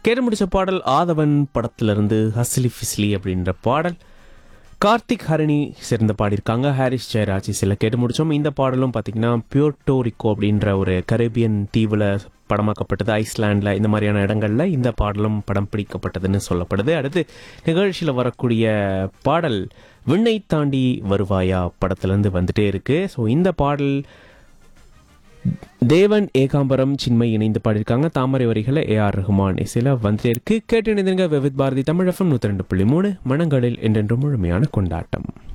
கேட்டு முடிச்ச பாடல் ஆதவன் படத்திலிருந்து ஹஸ்லி ஃபிஸ்லி அப்படின்ற பாடல் கார்த்திக் ஹரணி சேர்ந்து பாடியிருக்காங்க ஹாரிஸ் ஜெயராஜ் சில கேட்டு முடிச்சோம் இந்த பாடலும் பார்த்தீங்கன்னா பியோர்டோரிக்கோ அப்படின்ற ஒரு கரேபியன் தீவில் படமாக்கப்பட்டது ஐஸ்லாண்டில் இந்த மாதிரியான இடங்கள்ல இந்த பாடலும் படம் பிடிக்கப்பட்டதுன்னு சொல்லப்படுது அடுத்து நிகழ்ச்சியில் வரக்கூடிய பாடல் விண்ணை தாண்டி வருவாயா படத்துலேருந்து வந்துட்டே இருக்கு ஸோ இந்த பாடல் தேவன் ஏகாம்பரம் சின்மை இணைந்து பாடியிருக்காங்க தாமரை வரிகளை ஏ ஆர் ரஹ்மான் இசையில் வந்துட்டே இருக்கு கேட்டு இணைந்திருங்க விவித் பாரதி தமிழகம் நூற்றி ரெண்டு புள்ளி மூணு மனங்களில் என்றென்றும் முழுமையான கொண்டாட்டம்